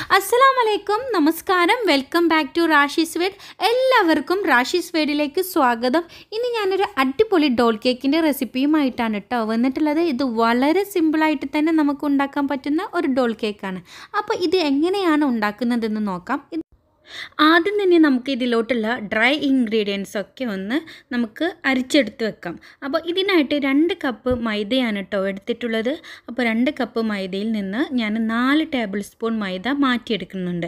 അസ്സലാം വലൈക്കും നമസ്കാരം welcome back to Rashi's word എല്ലാവർക്കും റാഷീസ് വേഡിലേക്ക് സ്വാഗതം ഇന്ന് ഞാനൊരു അടിപൊളി ഡോൾ കേക്കിൻ്റെ റെസിപ്പിയുമായിട്ടാണ് കേട്ടോ വന്നിട്ടുള്ളത് ഇത് വളരെ സിമ്പിളായിട്ട് തന്നെ നമുക്ക് ഉണ്ടാക്കാൻ പറ്റുന്ന ഒരു ഡോൾ കേക്കാണ് അപ്പോൾ ഇത് എങ്ങനെയാണ് ഉണ്ടാക്കുന്നതെന്ന് നോക്കാം ഇത് ആദ്യം തന്നെ നമുക്ക് ഇതിലോട്ടുള്ള ഡ്രൈ ഇൻഗ്രീഡിയൻസ് ഒക്കെ ഒന്ന് നമുക്ക് അരിച്ചെടുത്ത് വെക്കാം അപ്പോൾ ഇതിനായിട്ട് രണ്ട് കപ്പ് മൈദയാണ് കേട്ടോ എടുത്തിട്ടുള്ളത് അപ്പോൾ രണ്ട് കപ്പ് മൈദയിൽ നിന്ന് ഞാൻ നാല് ടേബിൾ സ്പൂൺ മൈദ മാറ്റിയെടുക്കുന്നുണ്ട്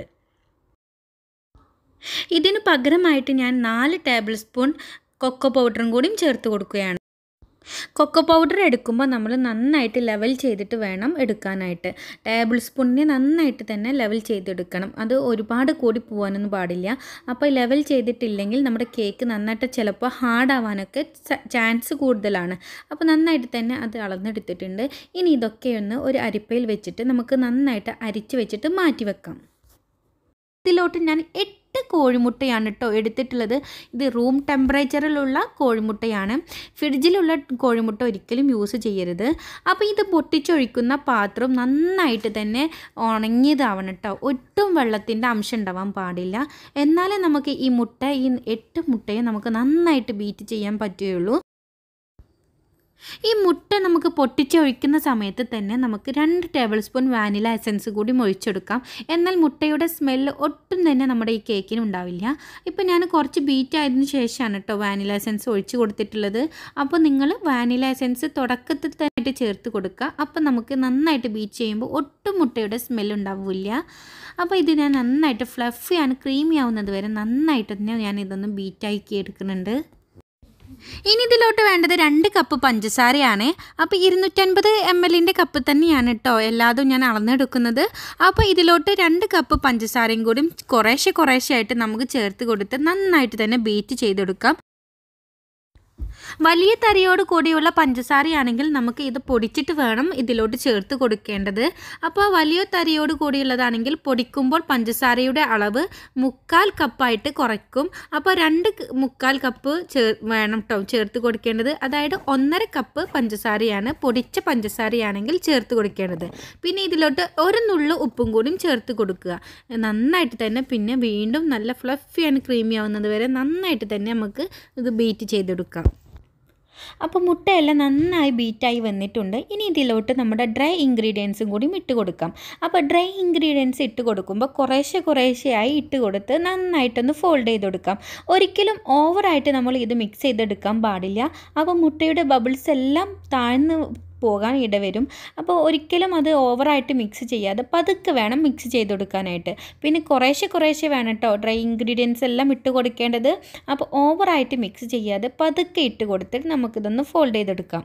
ഇതിന് പകരമായിട്ട് ഞാൻ നാല് ടേബിൾ സ്പൂൺ കൊക്കോ പൗഡറും കൂടിയും ചേർത്ത് കൊടുക്കുകയാണ് കൊക്കോ പൗഡർ എടുക്കുമ്പോൾ നമ്മൾ നന്നായിട്ട് ലെവൽ ചെയ്തിട്ട് വേണം എടുക്കാനായിട്ട് ടേബിൾ സ്പൂണിനെ നന്നായിട്ട് തന്നെ ലെവൽ ചെയ്തെടുക്കണം അത് ഒരുപാട് കൂടി പോകാനൊന്നും പാടില്ല അപ്പോൾ ലെവൽ ചെയ്തിട്ടില്ലെങ്കിൽ നമ്മുടെ കേക്ക് നന്നായിട്ട് ചിലപ്പോൾ ഹാർഡാവാനൊക്കെ ചാൻസ് കൂടുതലാണ് അപ്പോൾ നന്നായിട്ട് തന്നെ അത് അളന്നെടുത്തിട്ടുണ്ട് ഇനി ഇതൊക്കെ ഒന്ന് ഒരു അരിപ്പയിൽ വെച്ചിട്ട് നമുക്ക് നന്നായിട്ട് അരിച്ച് വെച്ചിട്ട് മാറ്റി വെക്കാം ഇതിലോട്ട് ഞാൻ എട്ട് കോഴിമുട്ടയാണ് കേട്ടോ എടുത്തിട്ടുള്ളത് ഇത് റൂം ടെമ്പറേച്ചറിലുള്ള കോഴിമുട്ടയാണ് ഫ്രിഡ്ജിലുള്ള കോഴിമുട്ട ഒരിക്കലും യൂസ് ചെയ്യരുത് അപ്പോൾ ഇത് പൊട്ടിച്ചൊഴിക്കുന്ന പാത്രം നന്നായിട്ട് തന്നെ ഉണങ്ങിയതാവണം കേട്ടോ ഒട്ടും വെള്ളത്തിൻ്റെ അംശം ഉണ്ടാവാൻ പാടില്ല എന്നാലേ നമുക്ക് ഈ മുട്ട ഈ എട്ട് മുട്ടയെ നമുക്ക് നന്നായിട്ട് ബീറ്റ് ചെയ്യാൻ പറ്റുകയുള്ളൂ ഈ മുട്ട നമുക്ക് പൊട്ടിച്ചൊഴിക്കുന്ന സമയത്ത് തന്നെ നമുക്ക് രണ്ട് ടേബിൾ സ്പൂൺ വാനില എസൻസ് കൂടി ഒഴിച്ചെടുക്കാം എന്നാൽ മുട്ടയുടെ സ്മെല്ല് ഒട്ടും തന്നെ നമ്മുടെ ഈ കേക്കിന് ഉണ്ടാവില്ല ഇപ്പോൾ ഞാൻ കുറച്ച് ബീറ്റ് ആയതിനു ശേഷമാണ് കേട്ടോ വാനില എസൻസ് ഒഴിച്ച് കൊടുത്തിട്ടുള്ളത് അപ്പോൾ നിങ്ങൾ വാനില എസൻസ് തുടക്കത്തിൽ തന്നെ ചേർത്ത് കൊടുക്കുക അപ്പോൾ നമുക്ക് നന്നായിട്ട് ബീറ്റ് ചെയ്യുമ്പോൾ ഒട്ടും മുട്ടയുടെ സ്മെല്ല് ഉണ്ടാവില്ല അപ്പോൾ ഇത് ഞാൻ നന്നായിട്ട് ഫ്ലഫിയാണ് ക്രീമി ആവുന്നത് വരെ നന്നായിട്ട് തന്നെ ഞാൻ ഇതൊന്ന് ബീറ്റാക്കി എടുക്കുന്നുണ്ട് ഇനി ഇതിലോട്ട് വേണ്ടത് രണ്ട് കപ്പ് പഞ്ചസാരയാണ് അപ്പോൾ ഇരുന്നൂറ്റൻപത് എം എല്ലിൻ്റെ കപ്പ് തന്നെയാണ് കേട്ടോ എല്ലാതും ഞാൻ അളന്നെടുക്കുന്നത് അപ്പോൾ ഇതിലോട്ട് രണ്ട് കപ്പ് പഞ്ചസാരയും കൂടി കുറേശ്ശെ കുറേശ്ശെ ആയിട്ട് നമുക്ക് ചേർത്ത് കൊടുത്ത് നന്നായിട്ട് തന്നെ ബീറ്റ് ചെയ്തെടുക്കാം വലിയ തരിയോട് കൂടിയുള്ള പഞ്ചസാരയാണെങ്കിൽ നമുക്ക് ഇത് പൊടിച്ചിട്ട് വേണം ഇതിലോട്ട് ചേർത്ത് കൊടുക്കേണ്ടത് അപ്പോൾ വലിയ തരിയോട് കൂടിയുള്ളതാണെങ്കിൽ പൊടിക്കുമ്പോൾ പഞ്ചസാരയുടെ അളവ് മുക്കാൽ കപ്പായിട്ട് കുറയ്ക്കും അപ്പോൾ രണ്ട് മുക്കാൽ കപ്പ് ചേർ വേണം കേട്ടോ ചേർത്ത് കൊടുക്കേണ്ടത് അതായത് ഒന്നര കപ്പ് പഞ്ചസാരയാണ് പൊടിച്ച പഞ്ചസാരയാണെങ്കിൽ ചേർത്ത് കൊടുക്കേണ്ടത് പിന്നെ ഇതിലോട്ട് ഒരു നുള്ളു ഉപ്പും കൂടിയും ചേർത്ത് കൊടുക്കുക നന്നായിട്ട് തന്നെ പിന്നെ വീണ്ടും നല്ല ഫ്ലഫി ആൻഡ് ക്രീമി ആവുന്നത് വരെ നന്നായിട്ട് തന്നെ നമുക്ക് ഇത് ബീറ്റ് ചെയ്തെടുക്കാം അപ്പോൾ മുട്ടയെല്ലാം നന്നായി ബീറ്റായി വന്നിട്ടുണ്ട് ഇനി ഇതിലോട്ട് നമ്മുടെ ഡ്രൈ ഇൻഗ്രീഡിയൻസും കൂടി ഇട്ട് കൊടുക്കാം അപ്പോൾ ഡ്രൈ ഇൻഗ്രീഡിയൻസ് ഇട്ട് കൊടുക്കുമ്പോൾ കുറേശ്ശെ കുറേശ്ശെയായി ഇട്ട് കൊടുത്ത് നന്നായിട്ടൊന്ന് ഫോൾഡ് ചെയ്ത് കൊടുക്കാം ഒരിക്കലും ഓവറായിട്ട് നമ്മൾ ഇത് മിക്സ് ചെയ്തെടുക്കാൻ പാടില്ല അപ്പോൾ മുട്ടയുടെ ബബിൾസ് എല്ലാം താഴ്ന്ന് പോകാൻ ഇടവരും അപ്പോൾ ഒരിക്കലും അത് ഓവറായിട്ട് മിക്സ് ചെയ്യാതെ പതുക്കെ വേണം മിക്സ് ചെയ്ത് കൊടുക്കാനായിട്ട് പിന്നെ കുറേശ്ശെ കുറേശ്ശെ വേണം കേട്ടോ ഡ്രൈ ഇൻഗ്രീഡിയൻസ് എല്ലാം ഇട്ട് കൊടുക്കേണ്ടത് അപ്പോൾ ഓവറായിട്ട് മിക്സ് ചെയ്യാതെ പതുക്കെ ഇട്ട് കൊടുത്തിട്ട് നമുക്കിതൊന്ന് ഫോൾഡ് ചെയ്തെടുക്കാം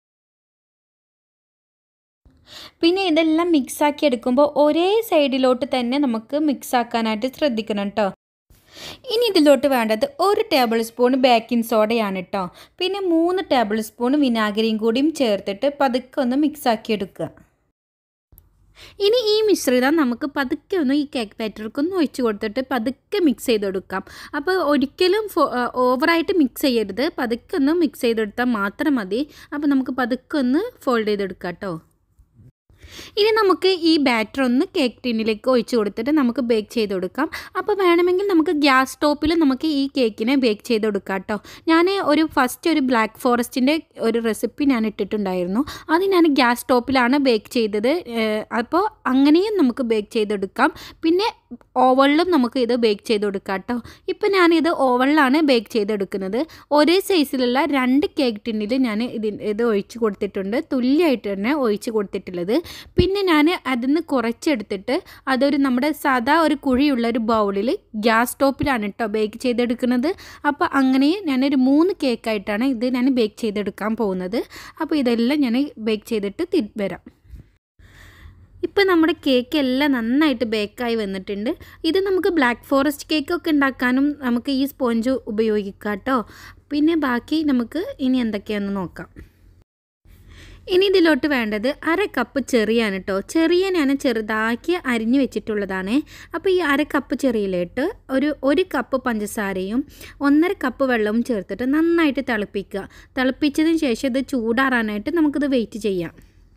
പിന്നെ ഇതെല്ലാം മിക്സാക്കി എടുക്കുമ്പോൾ ഒരേ സൈഡിലോട്ട് തന്നെ നമുക്ക് മിക്സ് ആക്കാനായിട്ട് ശ്രദ്ധിക്കണം കേട്ടോ ഇനി ഇതിലോട്ട് വേണ്ടത് ഒരു ടേബിൾ സ്പൂൺ ബേക്കിംഗ് സോഡയാണ് കേട്ടോ പിന്നെ മൂന്ന് ടേബിൾ സ്പൂൺ വിനാഗിരിയും കൂടിയും ചേർത്തിട്ട് പതുക്കെ ഒന്ന് മിക്സാക്കി എടുക്കുക ഇനി ഈ മിശ്രിതം നമുക്ക് പതുക്കെ ഒന്ന് ഈ കേക്ക് ബാറ്റർക്കൊന്ന് ഒഴിച്ച് കൊടുത്തിട്ട് പതുക്കെ മിക്സ് ചെയ്തെടുക്കാം അപ്പോൾ ഒരിക്കലും ഓവറായിട്ട് മിക്സ് ചെയ്യരുത് പതുക്കെ ഒന്ന് മിക്സ് ചെയ്തെടുത്താൽ മാത്രം മതി അപ്പോൾ നമുക്ക് പതുക്കെ ഒന്ന് ഫോൾഡ് ചെയ്തെടുക്കാം കേട്ടോ ഇനി നമുക്ക് ഈ ബാറ്റർ ഒന്ന് കേക്ക് ടിന്നിലേക്ക് ഒഴിച്ച് കൊടുത്തിട്ട് നമുക്ക് ബേക്ക് ചെയ്ത് കൊടുക്കാം അപ്പോൾ വേണമെങ്കിൽ നമുക്ക് ഗ്യാസ് സ്റ്റോപ്പിൽ നമുക്ക് ഈ കേക്കിനെ ബേക്ക് ചെയ്ത് കൊടുക്കാം കേട്ടോ ഞാൻ ഒരു ഫസ്റ്റ് ഒരു ബ്ലാക്ക് ഫോറസ്റ്റിൻ്റെ ഒരു റെസിപ്പി ഞാൻ ഇട്ടിട്ടുണ്ടായിരുന്നു അത് ഞാൻ ഗ്യാസ് സ്റ്റോപ്പിലാണ് ബേക്ക് ചെയ്തത് അപ്പോൾ അങ്ങനെയും നമുക്ക് ബേക്ക് ചെയ്തെടുക്കാം പിന്നെ ഓവണിലും നമുക്ക് ഇത് ബേക്ക് ചെയ്ത് കൊടുക്കാം കേട്ടോ ഇപ്പോൾ ഞാനിത് ഓവണിലാണ് ബേക്ക് ചെയ്തെടുക്കുന്നത് ഒരേ സൈസിലുള്ള രണ്ട് കേക്ക് ടിന്നിൽ ഞാൻ ഇത് ഇത് ഒഴിച്ച് കൊടുത്തിട്ടുണ്ട് തുല്യമായിട്ട് തന്നെ ഒഴിച്ച് കൊടുത്തിട്ടുള്ളത് പിന്നെ ഞാൻ അതിന്ന് കുറച്ചെടുത്തിട്ട് അതൊരു നമ്മുടെ സാധാ ഒരു കുഴിയുള്ള ഒരു ബൗളിൽ ഗ്യാസ് സ്റ്റോപ്പിലാണ് കേട്ടോ ബേക്ക് ചെയ്തെടുക്കുന്നത് അപ്പോൾ അങ്ങനെ ഞാനൊരു മൂന്ന് കേക്കായിട്ടാണ് ഇത് ഞാൻ ബേക്ക് ചെയ്തെടുക്കാൻ പോകുന്നത് അപ്പോൾ ഇതെല്ലാം ഞാൻ ബേക്ക് ചെയ്തിട്ട് തി വരാം ഇപ്പോൾ നമ്മുടെ കേക്ക് എല്ലാം നന്നായിട്ട് ബേക്കായി വന്നിട്ടുണ്ട് ഇത് നമുക്ക് ബ്ലാക്ക് ഫോറസ്റ്റ് കേക്കൊക്കെ ഉണ്ടാക്കാനും നമുക്ക് ഈ സ്പോഞ്ച് ഉപയോഗിക്കാം കേട്ടോ പിന്നെ ബാക്കി നമുക്ക് ഇനി എന്തൊക്കെയാണെന്ന് നോക്കാം ഇനി ഇതിലോട്ട് വേണ്ടത് അര കപ്പ് ചെറിയാണ് കേട്ടോ ചെറിയ ഞാൻ ചെറുതാക്കി അരിഞ്ഞു വെച്ചിട്ടുള്ളതാണ് അപ്പോൾ ഈ അര കപ്പ് ചെറിയിലിട്ട് ഒരു ഒരു കപ്പ് പഞ്ചസാരയും ഒന്നര കപ്പ് വെള്ളവും ചേർത്തിട്ട് നന്നായിട്ട് തിളപ്പിക്കുക തിളപ്പിച്ചതിന് ശേഷം ഇത് ചൂടാറാനായിട്ട് നമുക്കിത് വെയിറ്റ് ചെയ്യാം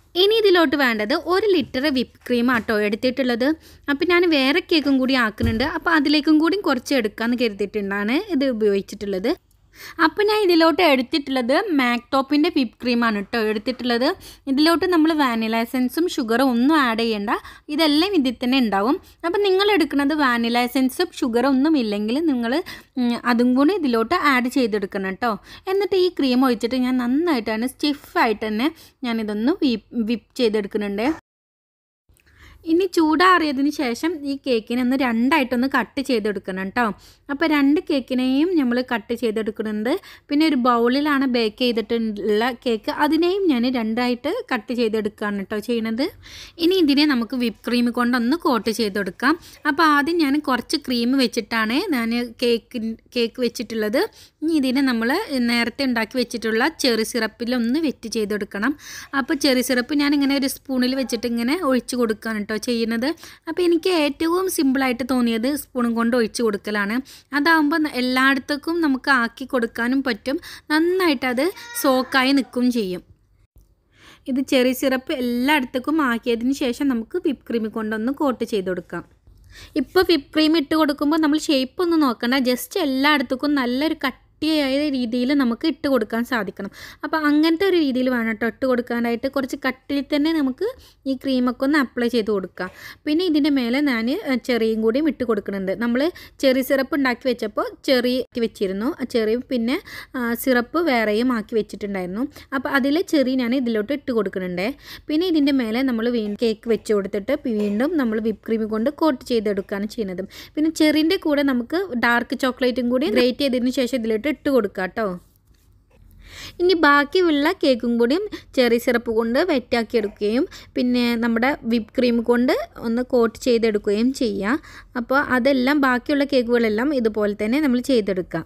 ഇനി ഇതിലോട്ട് വേണ്ടത് ഒരു ലിറ്റർ വിപ്പ് ക്രീം ആട്ടോ എടുത്തിട്ടുള്ളത് അപ്പോൾ ഞാൻ വേറെ കേക്കും കൂടി ആക്കുന്നുണ്ട് അപ്പോൾ അതിലേക്കും കൂടി കുറച്ച് എടുക്കാമെന്ന് കരുതിയിട്ടാണ് ഇത് ഉപയോഗിച്ചിട്ടുള്ളത് അപ്പോൾ ഞാൻ ഇതിലോട്ട് എടുത്തിട്ടുള്ളത് മാക്ടോപ്പിൻ്റെ വിപ്പ് ക്രീമാണ് കേട്ടോ എടുത്തിട്ടുള്ളത് ഇതിലോട്ട് നമ്മൾ വാനില എസൻസും ഷുഗറും ഒന്നും ആഡ് ചെയ്യേണ്ട ഇതെല്ലാം ഇതിൽ തന്നെ ഉണ്ടാവും അപ്പോൾ നിങ്ങൾ എടുക്കുന്നത് വാനില എസൻസും ഷുഗറും ഒന്നും ഇല്ലെങ്കിൽ നിങ്ങൾ ഉം, അതും കൂടി ഇതിലോട്ട് ആഡ് ചെയ്തെടുക്കണം കേട്ടോ എന്നിട്ട് ഈ ക്രീം ഒഴിച്ചിട്ട് ഞാൻ നന്നായിട്ടാണ് സ്റ്റിഫായിട്ട് തന്നെ ഞാനിതൊന്ന് വിപ്പ് വിപ്പ് ചെയ്തെടുക്കുന്നുണ്ട് ഇനി ചൂടാറിയതിന് ശേഷം ഈ കേക്കിനെ ഒന്ന് രണ്ടായിട്ടൊന്ന് കട്ട് ചെയ്തെടുക്കണം കേട്ടോ അപ്പോൾ രണ്ട് കേക്കിനെയും നമ്മൾ കട്ട് ചെയ്തെടുക്കുന്നുണ്ട് പിന്നെ ഒരു ബൗളിലാണ് ബേക്ക് ചെയ്തിട്ടുള്ള കേക്ക് അതിനെയും ഞാൻ രണ്ടായിട്ട് കട്ട് ചെയ്തെടുക്കുകയാണ് കേട്ടോ ചെയ്യണത് ഇനി ഇതിനെ നമുക്ക് വിപ്പ് ക്രീം കൊണ്ടൊന്ന് കോട്ട് ചെയ്തെടുക്കാം അപ്പോൾ ആദ്യം ഞാൻ കുറച്ച് ക്രീം വെച്ചിട്ടാണ് ഞാൻ കേക്ക് കേക്ക് വെച്ചിട്ടുള്ളത് ഇനി ഇതിനെ നമ്മൾ നേരത്തെ ഉണ്ടാക്കി വെച്ചിട്ടുള്ള ചെറി സിറപ്പിലൊന്ന് വെറ്റ് ചെയ്തെടുക്കണം അപ്പോൾ ചെറി സിറപ്പ് ഞാൻ ഇങ്ങനെ ഒരു സ്പൂണിൽ വെച്ചിട്ട് ഇങ്ങനെ ഒഴിച്ച് കൊടുക്കുകയാണ് കേട്ടോ ചെയ്യുന്നത് അപ്പോൾ എനിക്ക് ഏറ്റവും സിമ്പിളായിട്ട് തോന്നിയത് സ്പൂണും കൊണ്ട് ഒഴിച്ച് കൊടുക്കലാണ് അതാകുമ്പോൾ എല്ലായിടത്തേക്കും നമുക്ക് ആക്കി കൊടുക്കാനും പറ്റും നന്നായിട്ട് അത് സോക്കായി നിൽക്കും ചെയ്യും ഇത് ചെറിയ സിറപ്പ് എല്ലായിടത്തേക്കും ആക്കിയതിന് ശേഷം നമുക്ക് വിപ്പ് ക്രീം കൊണ്ടൊന്ന് കോട്ട് ചെയ്ത് കൊടുക്കാം ഇപ്പോൾ വിപ്പ് ക്രീം ഇട്ട് കൊടുക്കുമ്പോൾ നമ്മൾ ഷേപ്പ് ഒന്നും നോക്കണ്ട ജസ്റ്റ് എല്ലായിടത്തേക്കും നല്ലൊരു കട്ടിയായ രീതിയിൽ നമുക്ക് ഇട്ട് കൊടുക്കാൻ സാധിക്കണം അപ്പോൾ അങ്ങനത്തെ ഒരു രീതിയിൽ വേണം കേട്ടോ ഇട്ട് കൊടുക്കാനായിട്ട് കുറച്ച് കട്ടിയിൽ തന്നെ നമുക്ക് ഈ ക്രീമൊക്കെ ഒന്ന് അപ്ലൈ ചെയ്ത് കൊടുക്കാം പിന്നെ ഇതിൻ്റെ മേലെ ഞാൻ ചെറിയും കൂടിയും ഇട്ട് കൊടുക്കുന്നുണ്ട് നമ്മൾ ചെറി സിറപ്പ് ഉണ്ടാക്കി വെച്ചപ്പോൾ ചെറി വെച്ചിരുന്നു ആ ചെറി പിന്നെ ആ, സിറപ്പ് വേറെയും ആക്കി വെച്ചിട്ടുണ്ടായിരുന്നു അപ്പോൾ അതിൽ ചെറി ഞാൻ ഇതിലോട്ട് ഇട്ട് കൊടുക്കുന്നുണ്ട് പിന്നെ ഇതിൻ്റെ മേലെ നമ്മൾ വീണ്ടും കേക്ക് വെച്ച് കൊടുത്തിട്ട് വീണ്ടും നമ്മൾ വിപ്പ് ക്രീം കൊണ്ട് കോട്ട് ചെയ്തെടുക്കുകയാണ് ചെയ്യുന്നത് പിന്നെ ചെറിൻ്റെ കൂടെ നമുക്ക് ഡാർക്ക് ചോക്ലേറ്റും കൂടി ഗ്രേറ്റ് ചെയ്തതിന് ശേഷം ഇതിലോട്ട് ഇട്ട് കൊടുക്കാം കേട്ടോ ഇനി ബാക്കിയുള്ള കേക്കും കൂടിയും ചെറി സിറപ്പ് കൊണ്ട് വെറ്റാക്കി എടുക്കുകയും പിന്നെ നമ്മുടെ വിപ്പ് ക്രീം കൊണ്ട് ഒന്ന് കോട്ട് ചെയ്തെടുക്കുകയും ചെയ്യാം അപ്പോൾ അതെല്ലാം ബാക്കിയുള്ള കേക്കുകളെല്ലാം ഇതുപോലെ തന്നെ നമ്മൾ ചെയ്തെടുക്കാം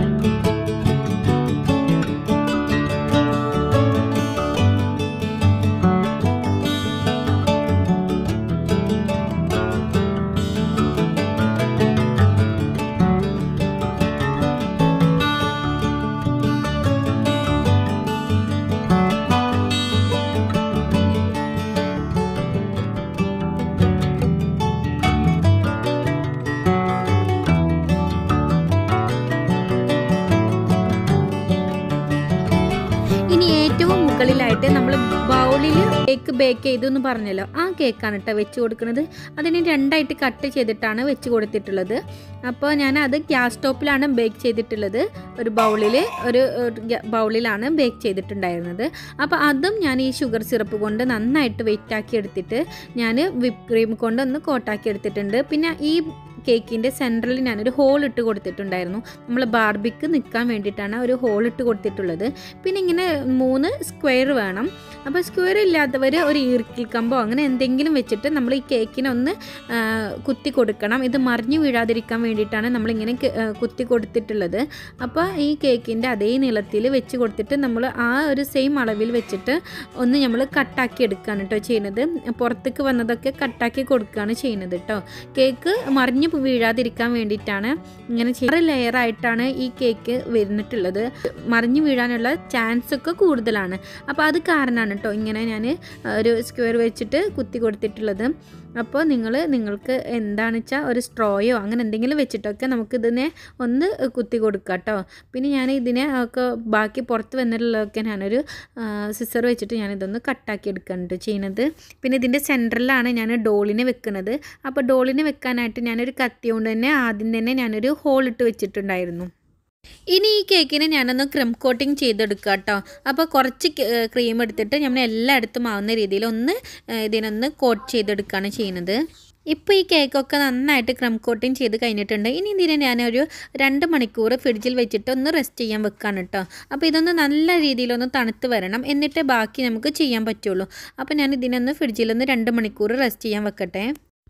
ഇനി ഏറ്റവും മുകളിലായിട്ട് നമ്മൾ ബൗളിൽ കേക്ക് ബേക്ക് ചെയ്തു എന്ന് പറഞ്ഞല്ലോ ആ കേക്കാണ് കേട്ടോ വെച്ച് കൊടുക്കുന്നത് അതിന് രണ്ടായിട്ട് കട്ട് ചെയ്തിട്ടാണ് വെച്ച് കൊടുത്തിട്ടുള്ളത് അപ്പോൾ ഞാൻ അത് ഗ്യാസ് സ്റ്റോപ്പിലാണ് ബേക്ക് ചെയ്തിട്ടുള്ളത് ഒരു ബൗളിൽ ഒരു ഒരു ഗ്യ- ബൗളിലാണ് ബേക്ക് ചെയ്തിട്ടുണ്ടായിരുന്നത് അപ്പോൾ അതും ഞാൻ ഈ ഷുഗർ സിറപ്പ് കൊണ്ട് നന്നായിട്ട് വെയിറ്റ് ആക്കി എടുത്തിട്ട് ഞാൻ വിപ്പ് ക്രീം കൊണ്ട് ഒന്ന് കോട്ടാക്കി എടുത്തിട്ടുണ്ട് പിന്നെ ഈ കേക്കിൻ്റെ സെൻറ്ററിൽ ഞാനൊരു ഹോൾ ഇട്ട് കൊടുത്തിട്ടുണ്ടായിരുന്നു നമ്മൾ ബാർബിക്ക് നിൽക്കാൻ വേണ്ടിയിട്ടാണ് ഒരു ഹോൾ ഇട്ട് കൊടുത്തിട്ടുള്ളത് പിന്നെ ഇങ്ങനെ മൂന്ന് സ്ക്വയർ വേണം അപ്പോൾ സ്ക്വയർ ഇല്ലാത്തവർ ഒരു ഈർക്കിൽ കമ്പോ അങ്ങനെ എന്തെങ്കിലും വെച്ചിട്ട് നമ്മൾ ഈ കേക്കിനെ ഒന്ന് ആ, കുത്തി കൊടുക്കണം ഇത് മറിഞ്ഞു വീഴാതിരിക്കാൻ വേണ്ടിയിട്ടാണ് നമ്മളിങ്ങനെ കെ- ആ, കുത്തി കൊടുത്തിട്ടുള്ളത് അപ്പോൾ ഈ കേക്കിൻ്റെ അതേ നീളത്തിൽ വെച്ച് കൊടുത്തിട്ട് നമ്മൾ ആ ഒരു സെയിം അളവിൽ വെച്ചിട്ട് ഒന്ന് നമ്മൾ കട്ടാക്കി എടുക്കുകയാണ് കേട്ടോ ചെയ്യുന്നത് പുറത്തേക്ക് വന്നതൊക്കെ കട്ടാക്കി കൊടുക്കുകയാണ് ചെയ്യുന്നത് കേട്ടോ കേക്ക് മറിഞ്ഞു വീഴാതിരിക്കാൻ വേണ്ടിയിട്ടാണ് ഇങ്ങനെ ആറ് ലെയറായിട്ടാണ് ഈ കേക്ക് വരുന്നിട്ടുള്ളത് മറിഞ്ഞു വീഴാനുള്ള ചാൻസ് ഒക്കെ കൂടുതലാണ് അപ്പോൾ അത് കാരണമാണ് കേട്ടോ ഇങ്ങനെ ഞാൻ ഒരു സ്ക്വയർ വെച്ചിട്ട് കുത്തി കൊടുത്തിട്ടുള്ളത് അപ്പോൾ നിങ്ങൾ നിങ്ങൾക്ക് എന്താണെന്ന് വെച്ചാൽ ഒരു സ്ട്രോയോ അങ്ങനെ എന്തെങ്കിലും വെച്ചിട്ടൊക്കെ നമുക്കിതിനെ ഒന്ന് കുത്തി കൊടുക്കാം കേട്ടോ പിന്നെ ഞാൻ ഇതിനെ ഒക്കെ ബാക്കി പുറത്ത് വന്നിട്ടുള്ളതൊക്കെ ഞാനൊരു സിസർ വെച്ചിട്ട് ഞാനിതൊന്ന് കട്ടാക്കി എടുക്കുന്നുണ്ട് ചെയ്യുന്നത് പിന്നെ ഇതിൻ്റെ സെൻറ്ററിലാണ് ഞാൻ ഡോളിനെ വെക്കുന്നത് അപ്പോൾ ഡോളിനെ വെക്കാനായിട്ട് ഞാനൊരു കത്തി കൊണ്ട് തന്നെ ആദ്യം തന്നെ ഞാനൊരു ഹോൾ ഇട്ട് വെച്ചിട്ടുണ്ടായിരുന്നു ഇനി ഈ കേക്കിന് ഞാനൊന്ന് ക്രീം കോട്ടിങ് ചെയ്തെടുക്കുക കേട്ടോ അപ്പോൾ കുറച്ച് ക്രീം എടുത്തിട്ട് നമ്മൾ എല്ലായിടത്തും ആവുന്ന രീതിയിൽ ഒന്ന് ഏഹ്, ഇതിനൊന്ന് കോട്ട് ചെയ്തെടുക്കുകയാണ് ചെയ്യുന്നത് ഇപ്പോൾ ഈ കേക്കൊക്കെ നന്നായിട്ട് ക്രം കോട്ടിങ് ചെയ്ത് കഴിഞ്ഞിട്ടുണ്ട് ഇനി ഇതിനെ ഞാനൊരു രണ്ട് മണിക്കൂർ ഫ്രിഡ്ജിൽ വെച്ചിട്ട് ഒന്ന് റെസ്റ്റ് ചെയ്യാൻ വെക്കാണ് കേട്ടോ അപ്പോൾ ഇതൊന്ന് നല്ല രീതിയിലൊന്ന് തണുത്ത് വരണം എന്നിട്ടേ ബാക്കി നമുക്ക് ചെയ്യാൻ പറ്റുള്ളൂ അപ്പോൾ ഞാൻ ഇതിനൊന്ന് ഫ്രിഡ്ജിലൊന്ന് രണ്ട് മണിക്കൂർ റെസ്റ്റ് ചെയ്യാൻ വെക്കട്ടെ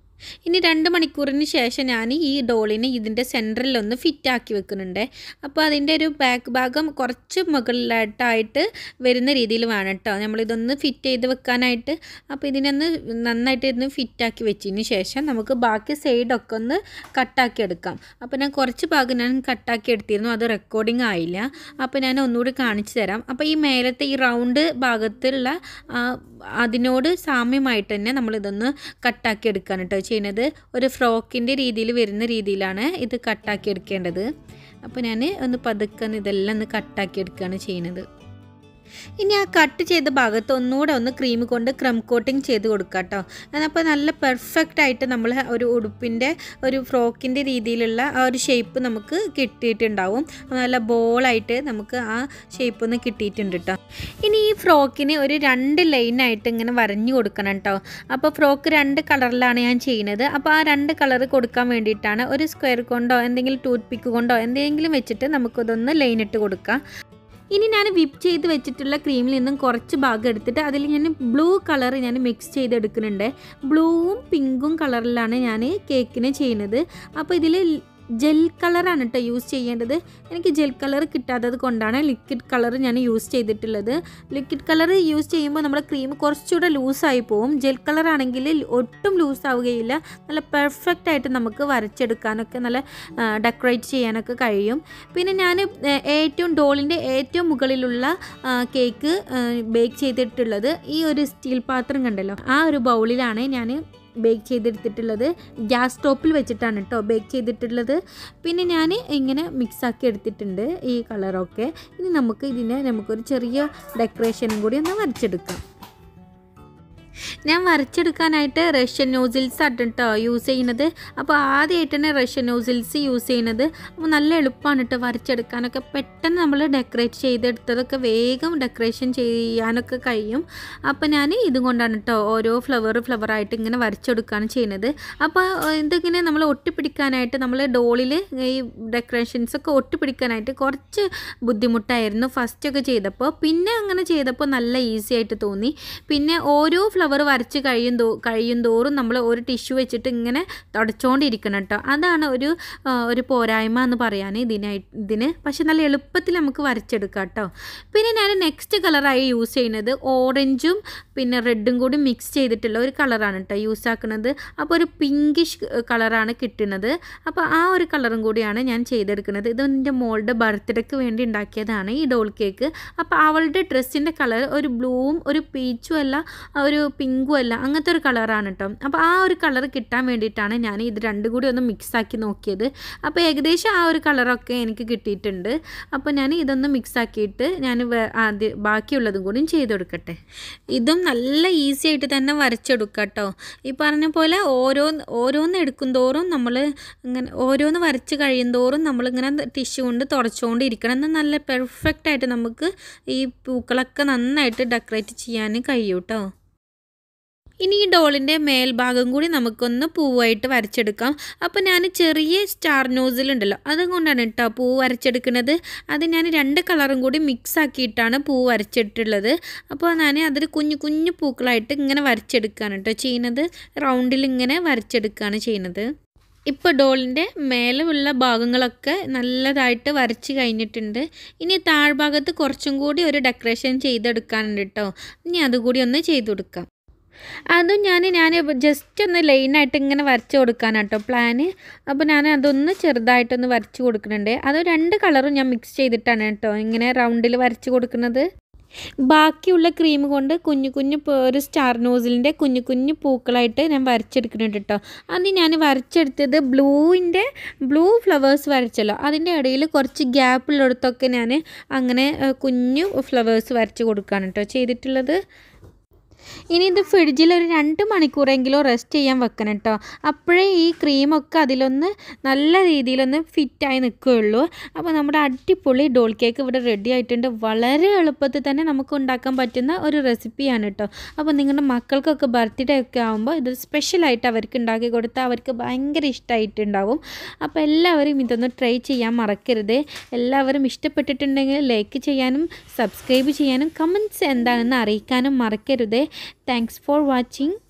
ഇനി രണ്ട് മണിക്കൂറിന് ശേഷം ഞാൻ ഈ ഡോളിനെ ഇതിൻ്റെ സെൻറ്ററിലൊന്ന് ഫിറ്റ് ആക്കി വെക്കുന്നുണ്ട് അപ്പോൾ അതിൻ്റെ ഒരു ബാക്ക് ഭാഗം കുറച്ച് മുകളിലായിട്ടായിട്ട് വരുന്ന രീതിയിൽ വേണം കേട്ടോ നമ്മളിതൊന്ന് ഫിറ്റ് ചെയ്ത് വെക്കാനായിട്ട് അപ്പോൾ ഇതിനൊന്ന് നന്നായിട്ട് ഇതൊന്ന് ഫിറ്റ് ആക്കി വെച്ചതിന് ശേഷം നമുക്ക് ബാക്കി സൈഡൊക്കെ ഒന്ന് കട്ടാക്കി എടുക്കാം അപ്പോൾ ഞാൻ കുറച്ച് ഭാഗം ഞാൻ കട്ടാക്കി എടുത്തിരുന്നു അത് റെക്കോർഡിംഗ് ആയില്ല അപ്പോൾ ഞാൻ ഒന്നുകൂടി കാണിച്ചു തരാം അപ്പോൾ ഈ മേലത്തെ ഈ റൗണ്ട് ഭാഗത്തുള്ള ആ അതിനോട് സാമ്യമായിട്ട് തന്നെ നമ്മളിതൊന്ന് കട്ടാക്കി എടുക്കുകയാണ് കേട്ടോ ചെയ്യുന്നത് ഒരു ഫ്രോക്കിൻ്റെ രീതിയിൽ വരുന്ന രീതിയിലാണ് ഇത് കട്ടാക്കി എടുക്കേണ്ടത് അപ്പോൾ ഞാൻ ഒന്ന് പതുക്കെ ഇതെല്ലാം ഒന്ന് കട്ടാക്കി എടുക്കുകയാണ് ചെയ്യുന്നത് ഇനി ആ കട്ട് ചെയ്ത ഭാഗത്ത് ഒന്നുകൂടെ ഒന്ന് ക്രീം കൊണ്ട് ക്രം കോട്ടിങ് ചെയ്ത് കൊടുക്കുക കേട്ടോ അപ്പോൾ നല്ല പെർഫെക്റ്റ് ആയിട്ട് നമ്മൾ ഒരു ഉടുപ്പിൻ്റെ ഒരു ഫ്രോക്കിൻ്റെ രീതിയിലുള്ള ആ ഒരു ഷേപ്പ് നമുക്ക് കിട്ടിയിട്ടുണ്ടാവും നല്ല ബോളായിട്ട് നമുക്ക് ആ ഷേപ്പ് ഒന്ന് കിട്ടിയിട്ടുണ്ട് കേട്ടോ ഇനി ഈ ഫ്രോക്കിന് ഒരു രണ്ട് ലൈനായിട്ട് ഇങ്ങനെ വരഞ്ഞു കൊടുക്കണം കേട്ടോ അപ്പോൾ ഫ്രോക്ക് രണ്ട് കളറിലാണ് ഞാൻ ചെയ്യുന്നത് അപ്പോൾ ആ രണ്ട് കളർ കൊടുക്കാൻ വേണ്ടിയിട്ടാണ് ഒരു സ്ക്വയർ കൊണ്ടോ എന്തെങ്കിലും ടൂത്ത് പിക്ക് കൊണ്ടോ എന്തെങ്കിലും വെച്ചിട്ട് നമുക്കിതൊന്ന് ലൈൻ ഇട്ട് കൊടുക്കാം ഇനി ഞാൻ വിപ്പ് ചെയ്ത് വെച്ചിട്ടുള്ള ക്രീമിൽ നിന്നും കുറച്ച് ഭാഗം എടുത്തിട്ട് അതിൽ ഞാൻ ബ്ലൂ കളർ ഞാൻ മിക്സ് ചെയ്തെടുക്കുന്നുണ്ട് ബ്ലൂവും പിങ്കും കളറിലാണ് ഞാൻ കേക്കിന് ചെയ്യുന്നത് അപ്പോൾ ഇതിൽ ജെൽ കളറാണ് കേട്ടോ യൂസ് ചെയ്യേണ്ടത് എനിക്ക് ജെൽ കളർ കിട്ടാത്തത് കൊണ്ടാണ് ലിക്വിഡ് കളർ ഞാൻ യൂസ് ചെയ്തിട്ടുള്ളത് ലിക്വിഡ് കളർ യൂസ് ചെയ്യുമ്പോൾ നമ്മുടെ ക്രീം കുറച്ചുകൂടെ ലൂസായി പോവും ജെൽ കളർ ആണെങ്കിൽ ഒട്ടും ലൂസ് ആവുകയില്ല നല്ല പെർഫെക്റ്റ് ആയിട്ട് നമുക്ക് വരച്ചെടുക്കാനൊക്കെ നല്ല ഡെക്കറേറ്റ് ചെയ്യാനൊക്കെ കഴിയും പിന്നെ ഞാൻ ഏറ്റവും ഡോളിൻ്റെ ഏറ്റവും മുകളിലുള്ള കേക്ക് ബേക്ക് ചെയ്തിട്ടുള്ളത് ഈ ഒരു സ്റ്റീൽ പാത്രം കണ്ടല്ലോ ആ ഒരു ബൗളിലാണ് ഞാൻ ബേക്ക് ചെയ്തെടുത്തിട്ടുള്ളത് ഗ്യാസ് സ്റ്റോപ്പിൽ വെച്ചിട്ടാണ് കേട്ടോ ബേക്ക് ചെയ്തിട്ടുള്ളത് പിന്നെ ഞാൻ ഇങ്ങനെ മിക്സാക്കി എടുത്തിട്ടുണ്ട് ഈ കളറൊക്കെ ഇനി നമുക്ക് ഇതിനെ നമുക്കൊരു ചെറിയ ഡെക്കറേഷനും കൂടി ഒന്ന് വരച്ചെടുക്കാം ഞാൻ വരച്ചെടുക്കാനായിട്ട് റഷ്യൻ നോസിൽസ് ആണ് കേട്ടോ യൂസ് ചെയ്യുന്നത് അപ്പോൾ ആദ്യമായിട്ട് തന്നെ റഷ്യൻ നോസിൽസ് യൂസ് ചെയ്യുന്നത് അപ്പോൾ നല്ല എളുപ്പമാണ് കേട്ടോ വരച്ചെടുക്കാനൊക്കെ പെട്ടെന്ന് നമ്മൾ ഡെക്കറേറ്റ് ചെയ്തെടുത്തതൊക്കെ വേഗം ഡെക്കറേഷൻ ചെയ്യാനൊക്കെ കഴിയും അപ്പോൾ ഞാൻ ഇതും കൊണ്ടാണ് കേട്ടോ ഓരോ ഫ്ലവർ ഫ്ലവറായിട്ട് ഇങ്ങനെ വരച്ചെടുക്കുകയാണ് ചെയ്യുന്നത് അപ്പോൾ ഇതിങ്ങനെ നമ്മൾ ഒട്ടിപ്പിടിക്കാനായിട്ട് നമ്മൾ ഡോളിൽ ഈ ഡെക്കറേഷൻസ് ഒക്കെ ഒട്ടിപ്പിടിക്കാനായിട്ട് കുറച്ച് ബുദ്ധിമുട്ടായിരുന്നു ഫസ്റ്റൊക്കെ ചെയ്തപ്പോൾ പിന്നെ അങ്ങനെ ചെയ്തപ്പോൾ നല്ല ഈസി ആയിട്ട് തോന്നി പിന്നെ ഓരോ ഫ്ലവർ വരച്ച് കഴിയും തോ കഴിയും തോറും നമ്മൾ ഒരു ടിഷ്യൂ വെച്ചിട്ട് ഇങ്ങനെ തുടച്ചുകൊണ്ടിരിക്കണം കേട്ടോ അതാണ് ഒരു ഒരു പോരായ്മ എന്ന് പറയാൻ ഇതിനായി ഇതിന് പക്ഷെ നല്ല എളുപ്പത്തിൽ നമുക്ക് വരച്ചെടുക്കാം കേട്ടോ പിന്നെ ഞാൻ നെക്സ്റ്റ് കളറായി യൂസ് ചെയ്യുന്നത് ഓറഞ്ചും പിന്നെ റെഡും കൂടി മിക്സ് ചെയ്തിട്ടുള്ള ഒരു കളറാണ് കേട്ടോ യൂസ് ആക്കുന്നത് അപ്പോൾ ഒരു പിങ്കിഷ് കളറാണ് കിട്ടുന്നത് അപ്പോൾ ആ ഒരു കളറും കൂടിയാണ് ഞാൻ ചെയ്തെടുക്കുന്നത് ഇത് എൻ്റെ മോളുടെ ബർത്ത്ഡേക്ക് വേണ്ടി ഉണ്ടാക്കിയതാണ് ഈ ഡോൾ കേക്ക് അപ്പോൾ അവളുടെ ഡ്രസ്സിൻ്റെ കളർ ഒരു ബ്ലൂവും ഒരു പീച്ചും അല്ല ഒരു പിങ്കും അല്ല അങ്ങനത്തെ ഒരു കളറാണ് കേട്ടോ അപ്പോൾ ആ ഒരു കളർ കിട്ടാൻ വേണ്ടിയിട്ടാണ് ഞാൻ ഇത് രണ്ടും കൂടി ഒന്ന് മിക്സ് ആക്കി നോക്കിയത് അപ്പോൾ ഏകദേശം ആ ഒരു കളറൊക്കെ എനിക്ക് കിട്ടിയിട്ടുണ്ട് അപ്പോൾ ഞാൻ ഇതൊന്ന് മിക്സ് ആക്കിയിട്ട് ഞാൻ ആദ്യം ബാക്കിയുള്ളതും കൂടി ചെയ്ത് കൊടുക്കട്ടെ ഇതും നല്ല ഈസി ആയിട്ട് തന്നെ വരച്ചെടുക്കാം കേട്ടോ ഈ പറഞ്ഞ പോലെ ഓരോ ഓരോന്ന് എടുക്കും തോറും നമ്മൾ ഇങ്ങനെ ഓരോന്ന് വരച്ച് കഴിയും തോറും നമ്മളിങ്ങനെ ടിഷ്യൂ കൊണ്ട് തുടച്ചുകൊണ്ട് ഇരിക്കണം എന്നാൽ നല്ല പെർഫെക്റ്റ് ആയിട്ട് നമുക്ക് ഈ പൂക്കളൊക്കെ നന്നായിട്ട് ഡെക്കറേറ്റ് ചെയ്യാൻ കഴിയും കേട്ടോ ഇനി ഈ ഡോളിൻ്റെ മേൽഭാഗം കൂടി നമുക്കൊന്ന് പൂവായിട്ട് വരച്ചെടുക്കാം അപ്പോൾ ഞാൻ ചെറിയ സ്റ്റാർ നോസിലുണ്ടല്ലോ അതുകൊണ്ടാണ് കേട്ടോ പൂ വരച്ചെടുക്കുന്നത് അത് ഞാൻ രണ്ട് കളറും കൂടി മിക്സ് ആക്കിയിട്ടാണ് പൂ വരച്ചിട്ടുള്ളത് അപ്പോൾ ഞാൻ അതിൽ കുഞ്ഞു കുഞ്ഞു പൂക്കളായിട്ട് ഇങ്ങനെ വരച്ചെടുക്കുകയാണ് കേട്ടോ ചെയ്യുന്നത് റൗണ്ടിൽ ഇങ്ങനെ വരച്ചെടുക്കുകയാണ് ചെയ്യുന്നത് ഇപ്പോൾ ഡോളിൻ്റെ മേലെ ഉള്ള ഭാഗങ്ങളൊക്കെ നല്ലതായിട്ട് വരച്ച് കഴിഞ്ഞിട്ടുണ്ട് ഇനി താഴ്ഭാഗത്ത് കുറച്ചും കൂടി ഒരു ഡെക്കറേഷൻ ചെയ്തെടുക്കാനുണ്ട് കേട്ടോ ഇനി അതുകൂടി ഒന്ന് ചെയ്ത് കൊടുക്കാം അതും ഞാൻ ഞാൻ ജസ്റ്റ് ഒന്ന് ലൈനായിട്ട് ഇങ്ങനെ വരച്ച് കൊടുക്കാനാണ് കേട്ടോ പ്ലാന് അപ്പോൾ ഞാൻ അതൊന്ന് ചെറുതായിട്ടൊന്ന് വരച്ച് കൊടുക്കുന്നുണ്ട് അത് രണ്ട് കളറും ഞാൻ മിക്സ് ചെയ്തിട്ടാണ് കേട്ടോ ഇങ്ങനെ റൗണ്ടിൽ വരച്ച് കൊടുക്കുന്നത് ബാക്കിയുള്ള ക്രീം കൊണ്ട് കുഞ്ഞു കുഞ്ഞു ഒരു സ്റ്റാർ നോസിലിൻ്റെ കുഞ്ഞു കുഞ്ഞു പൂക്കളായിട്ട് ഞാൻ വരച്ചെടുക്കുന്നുണ്ട് കേട്ടോ അത് ഞാൻ വരച്ചെടുത്തത് ബ്ലൂവിൻ്റെ ബ്ലൂ ഫ്ലവേഴ്സ് വരച്ചല്ലോ അതിൻ്റെ ഇടയിൽ കുറച്ച് ഗ്യാപ്പുള്ളിടത്തൊക്കെ ഞാൻ അങ്ങനെ കുഞ്ഞു ഫ്ലവേഴ്സ് വരച്ച് കൊടുക്കുകയാണ് കേട്ടോ ചെയ്തിട്ടുള്ളത് ഇനി ഇത് ഫ്രിഡ്ജിൽ ഒരു രണ്ട് മണിക്കൂറെങ്കിലും റെസ്റ്റ് ചെയ്യാൻ വെക്കണം കേട്ടോ അപ്പോഴേ ഈ ക്രീമൊക്കെ അതിലൊന്ന് നല്ല രീതിയിലൊന്ന് ഫിറ്റായി നിൽക്കുകയുള്ളൂ അപ്പോൾ നമ്മുടെ അടിപൊളി ഡോൾ കേക്ക് ഇവിടെ റെഡി ആയിട്ടുണ്ട് വളരെ എളുപ്പത്തിൽ തന്നെ നമുക്ക് ഉണ്ടാക്കാൻ പറ്റുന്ന ഒരു റെസിപ്പിയാണ് കേട്ടോ അപ്പോൾ നിങ്ങളുടെ മക്കൾക്കൊക്കെ ബർത്ത്ഡേ ഒക്കെ ആകുമ്പോൾ ഇത് സ്പെഷ്യലായിട്ട് അവർക്ക് ഉണ്ടാക്കി കൊടുത്താൽ അവർക്ക് ഭയങ്കര ഇഷ്ടമായിട്ടുണ്ടാവും അപ്പോൾ എല്ലാവരും ഇതൊന്ന് ട്രൈ ചെയ്യാൻ മറക്കരുത് എല്ലാവരും ഇഷ്ടപ്പെട്ടിട്ടുണ്ടെങ്കിൽ ലൈക്ക് ചെയ്യാനും സബ്സ്ക്രൈബ് ചെയ്യാനും കമൻറ്റ്സ് എന്താണെന്ന് അറിയിക്കാനും മറക്കരുത് താങ്ക്സ് ഫോർ വാച്ചിങ്